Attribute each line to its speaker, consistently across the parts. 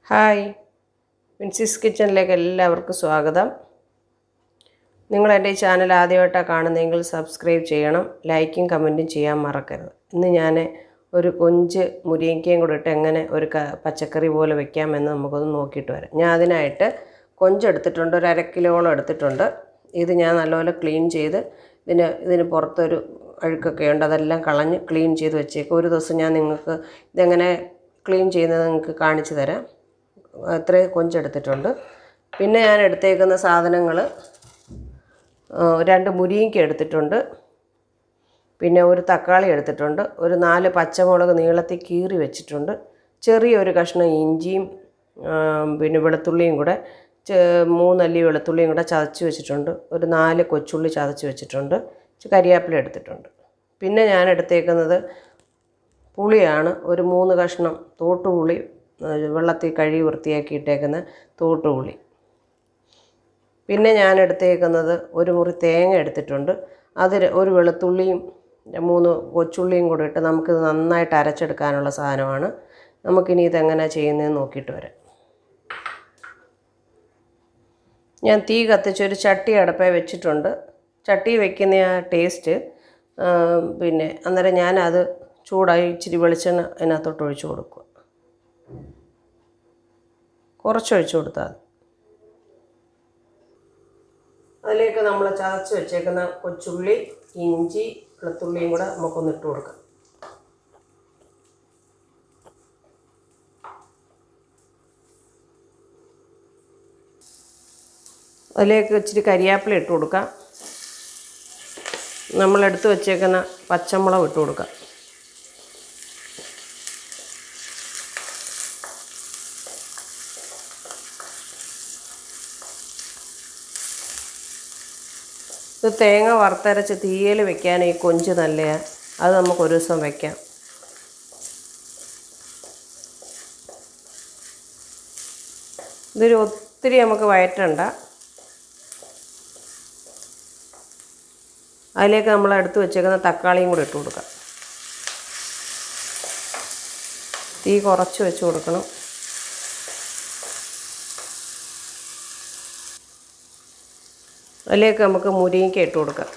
Speaker 1: hi വിൻസിസ് കിച്ചണിലേക്ക് എല്ലാവർക്കും സ്വാഗതം നിങ്ങൾ എൻ്റെ ഈ ചാനൽ ആദ്യമായിട്ടാണ് കാണുന്നതെങ്കിൽ സബ്സ്ക്രൈബ് ചെയ്യണം ലൈക്കും കമൻറ്റും ചെയ്യാൻ മറക്കരുത് ഇന്ന് ഞാൻ ഒരു കൊഞ്ച് മുരിങ്ങയ്ക്കയും കൂടെ ഇട്ട് എങ്ങനെ ഒരു ക പച്ചക്കറി പോലെ വെക്കാമെന്ന് നമുക്കൊന്ന് നോക്കിയിട്ട് വരാം ഞാൻ അതിനായിട്ട് കൊഞ്ചെടുത്തിട്ടുണ്ട് ഒരു അര കിലോളം എടുത്തിട്ടുണ്ട് ഇത് ഞാൻ നല്ലപോലെ ക്ലീൻ ചെയ്ത് ഇതിന് ഇതിന് പുറത്തൊരു അഴുക്കൊക്കെ ഉണ്ട് അതെല്ലാം കളഞ്ഞ് ക്ലീൻ ചെയ്ത് വെച്ചേക്കും ഒരു ദിവസം ഞാൻ നിങ്ങൾക്ക് ഇതെങ്ങനെ ക്ലീൻ ചെയ്യുന്നത് നിങ്ങൾക്ക് കാണിച്ചു തരാം അത്രയും കൊഞ്ചെടുത്തിട്ടുണ്ട് പിന്നെ ഞാൻ എടുത്തേക്കുന്ന സാധനങ്ങൾ രണ്ട് മുരിങ്ങയ്ക്ക എടുത്തിട്ടുണ്ട് പിന്നെ ഒരു തക്കാളി എടുത്തിട്ടുണ്ട് ഒരു നാല് പച്ചമുളക് നീളത്തിൽ കീറി വെച്ചിട്ടുണ്ട് ചെറിയൊരു കഷ്ണം ഇഞ്ചിയും ആ, പിന്നെ വെളുത്തുള്ളിയും കൂടെ ചെ- മൂന്നല്ലി വെളുത്തുള്ളിയും കൂടെ ചതച്ച് വെച്ചിട്ടുണ്ട് ഒരു നാല് കൊച്ചുള്ളി ചതച്ച് വെച്ചിട്ടുണ്ട് ഇച്ചിരി കരിയാപ്പില എടുത്തിട്ടുണ്ട് പിന്നെ ഞാൻ എടുത്തേക്കുന്നത് പുളിയാണ് ഒരു മൂന്ന് കഷ്ണം തോട്ടുപുളി ആ, വെള്ളത്തിൽ കഴുകി വൃത്തിയാക്കി ഇട്ടേക്കുന്ന തോട്ടുപുളി പിന്നെ ഞാൻ എടുത്തേക്കുന്നത് ഒരു മുറി തേങ്ങ എടുത്തിട്ടുണ്ട് അതിൽ ഒരു വെളുത്തുള്ളിയും മൂന്ന് കൊച്ചുള്ളിയും കൂടെ ഇട്ട് നമുക്കിത് നന്നായിട്ട് അരച്ചെടുക്കാനുള്ള സാധനമാണ് നമുക്കിനി ഇതെങ്ങനെ ചെയ്യുന്നതെന്ന് നോക്കിയിട്ട് വരാം ഞാൻ തീ കത്തിച്ചൊരു ചട്ടി അടപ്പേ വെച്ചിട്ടുണ്ട് ചട്ടി വെക്കുന്ന ആ ടേസ്റ്റ് ആ, പിന്നെ അന്നേരം ഞാനത് ചൂടായി ഇച്ചിരി വെളിച്ചെണ്ണ അതിനകത്തോട്ട് ഒഴിച്ചു കൊടുക്കുക കുറച്ച് ഒഴിച്ചു കൊടുത്താൽ മതി അതിലേക്ക് നമ്മൾ ചതച്ച് വെച്ചേക്കുന്ന കൊച്ചുള്ളി ഇഞ്ചി വെളുത്തുള്ളിയും കൂടെ നമുക്കൊന്ന് ഇട്ട് കൊടുക്കാം അതിലേക്ക് ഇച്ചിരി കരിയാപ്പില ഇട്ട് കൊടുക്കാം നമ്മളെടുത്ത് വെച്ചേക്കുന്ന പച്ചമുളക് ഇട്ട് കൊടുക്കാം ഇത് തേങ്ങ വറുത്തരച്ച് തീയൽ വെക്കാൻ ഈ കൊഞ്ച് നല്ലതാണ് അത് നമുക്ക് ഒരു ദിവസം വെക്കാം ഇതൊരു ഒത്തിരി നമുക്ക് വയറ്റണ്ട അതിലേക്ക് നമ്മൾ എടുത്ത് വെച്ചേക്കുന്ന തക്കാളിയും കൂടെ ഇട്ട് കൊടുക്കാം തീ കുറച്ച് വെച്ച് കൊടുക്കണം അതിലേക്ക് നമുക്ക് മുരിങ്ങയ്ക്ക ഇട്ട് കൊടുക്കാം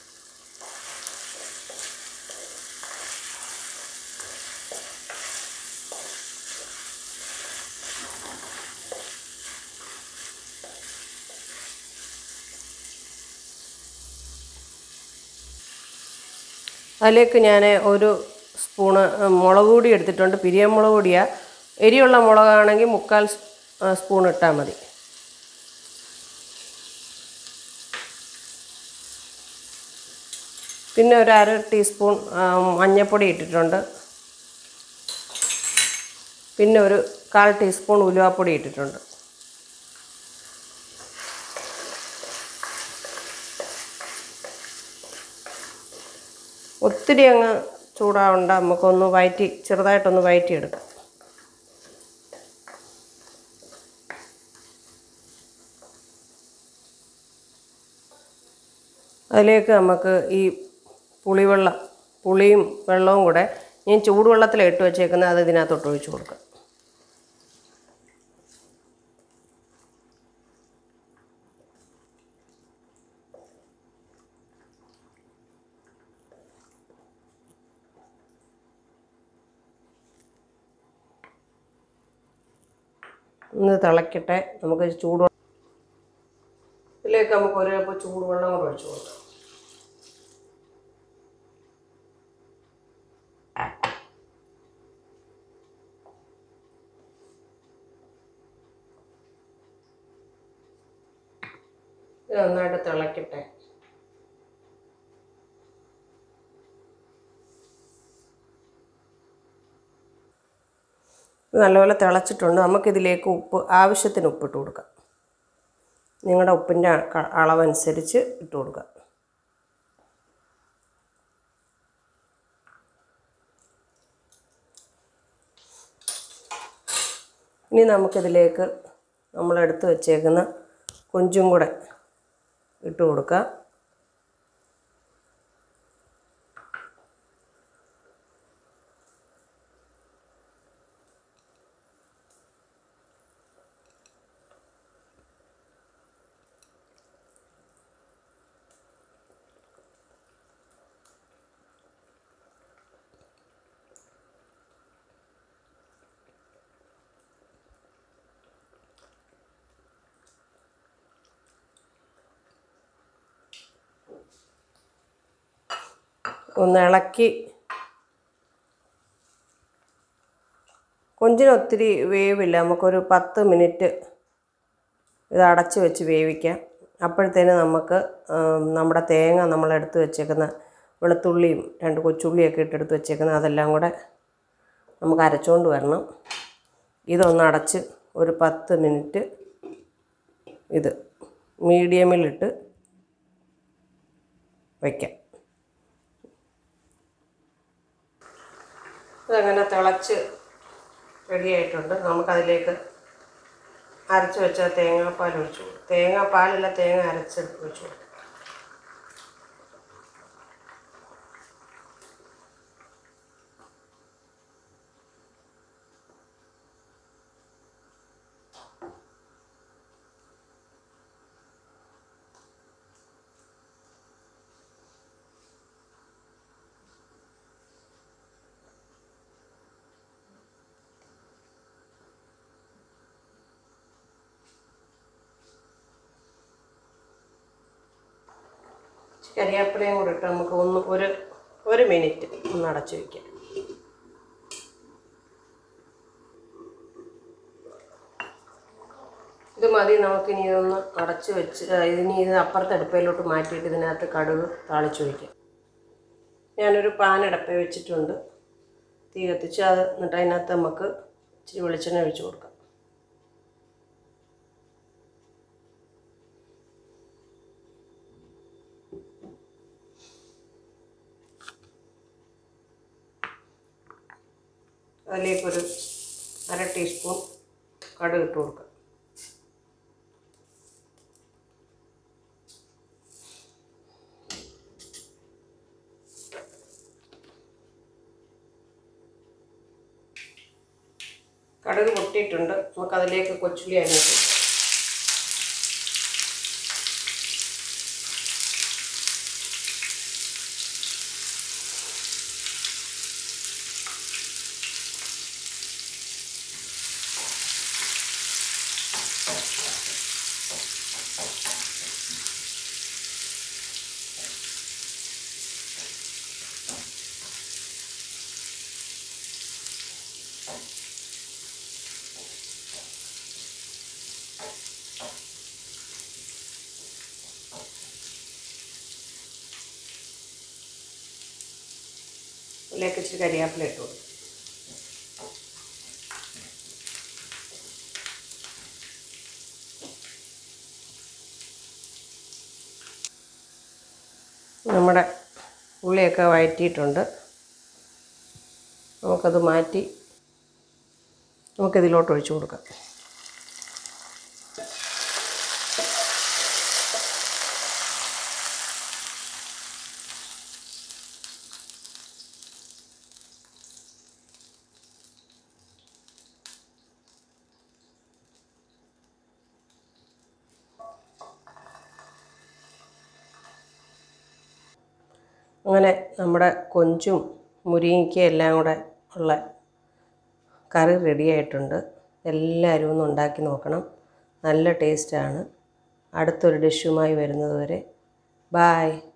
Speaker 1: അതിലേക്ക് ഞാൻ ഒരു സ്പൂണ് മുളക് പൊടി എടുത്തിട്ടുണ്ട് പിരിയമുളക് പൊടിയാണ് എരിയുള്ള മുളകാണെങ്കിൽ മുക്കാൽ സ്- ആ, സ്പൂൺ ഇട്ടാൽ മതി പിന്നെ ഒരു അര ടീസ്പൂൺ ആ, മഞ്ഞൾപ്പൊടി ഇട്ടിട്ടുണ്ട് പിന്നെ ഒരു കാൽ ടീസ്പൂൺ ഉലുവാപ്പൊടി ഇട്ടിട്ടുണ്ട് ഒത്തിരി അങ്ങ് ചൂടാവണ്ട നമുക്കൊന്ന് വയറ്റി ചെറുതായിട്ടൊന്ന് വയറ്റിയെടുക്കാം അതിലേക്ക് നമുക്ക് ഈ പുളിവെള്ളം പുളിയും വെള്ളവും കൂടെ ഞാൻ ചൂടുവെള്ളത്തിലാണ് ഇട്ട് വെച്ചേക്കുന്നത് അത് ഇതിനകത്തോട്ട് ഒഴിച്ച് കൊടുക്കാം ഒന്ന് തിളക്കട്ടെ നമുക്ക് ചൂട് ഇതിലേക്ക് നമുക്ക് ഒരു കപ്പ് ചൂടുവെള്ളം കൂടെ ഒഴിച്ച് കൊടുക്കാം ഇത് നന്നായിട്ട് തിളക്കട്ടെ ഇത് നല്ലപോലെ തിളച്ചിട്ടുണ്ട് നമുക്കിതിലേക്ക് ഉപ്പ് ആവശ്യത്തിന് ഉപ്പിട്ട് കൊടുക്കാം നിങ്ങളുടെ ഉപ്പിൻ്റെ ക- അളവനുസരിച്ച് ഇട്ട് കൊടുക്കാം ഇനി നമുക്കിതിലേക്ക് നമ്മളെടുത്ത് വെച്ചേക്കുന്ന കൊഞ്ചും കൂടെ ഇട്ട് കൊടുക്കാം ഒന്ന് ഇളക്കി കൊഞ്ചിന് ഒത്തിരി വേവില്ല നമുക്കൊരു പത്ത് മിനിറ്റ് ഇത് അടച്ച് വെച്ച് വേവിക്കാം അപ്പോഴത്തേന് നമുക്ക് ആം, നമ്മുടെ തേങ്ങ നമ്മൾ എടുത്ത് വെച്ചേക്കുന്ന വെളുത്തുള്ളിയും രണ്ട് കൊച്ചുള്ളിയൊക്കെ ഇട്ടെടുത്ത് വെച്ചേക്കുന്ന അതെല്ലാം കൂടെ നമുക്ക് അരച്ചുകൊണ്ട് വരണം ഇതൊന്ന് അടച്ച് ഒരു പത്ത് മിനിറ്റ് ഇത് മീഡിയമിലിട്ട് വയ്ക്കാം ഇതങ്ങനെ തിളച്ച് റെഡിയായിട്ടുണ്ട് നമുക്കതിലേക്ക് അരച്ച് വെച്ച തേങ്ങാപ്പാൽ ഒഴിച്ചു കൊടുക്കും തേങ്ങാപ്പാലല്ല തേങ്ങ അരച്ച് ഒഴിച്ചു കൊടുക്കും കരിയാപ്പിലയും കൂടെ ഇട്ട് നമുക്ക് ഒന്ന് ഒരു ഒരു മിനിറ്റ് ഒന്ന് അടച്ചു വയ്ക്കാം ഇത് മതി നമുക്കിനി ഇതൊന്ന് അടച്ചു വെച്ച് ആ, ഇതിനി ഇത് അപ്പുറത്തെ അടുപ്പയിലോട്ട് മാറ്റിയിട്ട് ഇതിനകത്ത് കടുക് താളിച്ചു വയ്ക്കാം ഞാനൊരു പാൻ അടുപ്പേ വെച്ചിട്ടുണ്ട് തീ കത്തിച്ച് അത് എന്നിട്ട് അതിനകത്ത് നമുക്ക് ഇച്ചിരി വെളിച്ചെണ്ണ ഒഴിച്ച് കൊടുക്കാം അതിലേക്കൊരു അര ടീസ്പൂൺ കടുക് ഇട്ട് കൊടുക്കാം കടുക് പൊട്ടിയിട്ടുണ്ട് നമുക്കതിലേക്ക് കൊച്ചുള്ളി അരിഞ്ഞിട്ട് അതിലേക്ക് ഇച്ചിരി കരിയാപ്പില ഇട്ട് കൊടുക്കും നമ്മുടെ ഉള്ളിയൊക്കെ വഴറ്റിയിട്ടുണ്ട് നമുക്കത് മാറ്റി നമുക്കിതിലോട്ട് ഒഴിച്ചു കൊടുക്കാം അങ്ങനെ നമ്മുടെ കൊഞ്ചും മുരിങ്ങയ്ക്കയും എല്ലാം കൂടെ ഉള്ള കറി റെഡി ആയിട്ടുണ്ട് എല്ലാവരും ഒന്ന് ഉണ്ടാക്കി നോക്കണം നല്ല ടേസ്റ്റാണ് അടുത്തൊരു ഡിഷുമായി വരുന്നത് വരെ ബായ്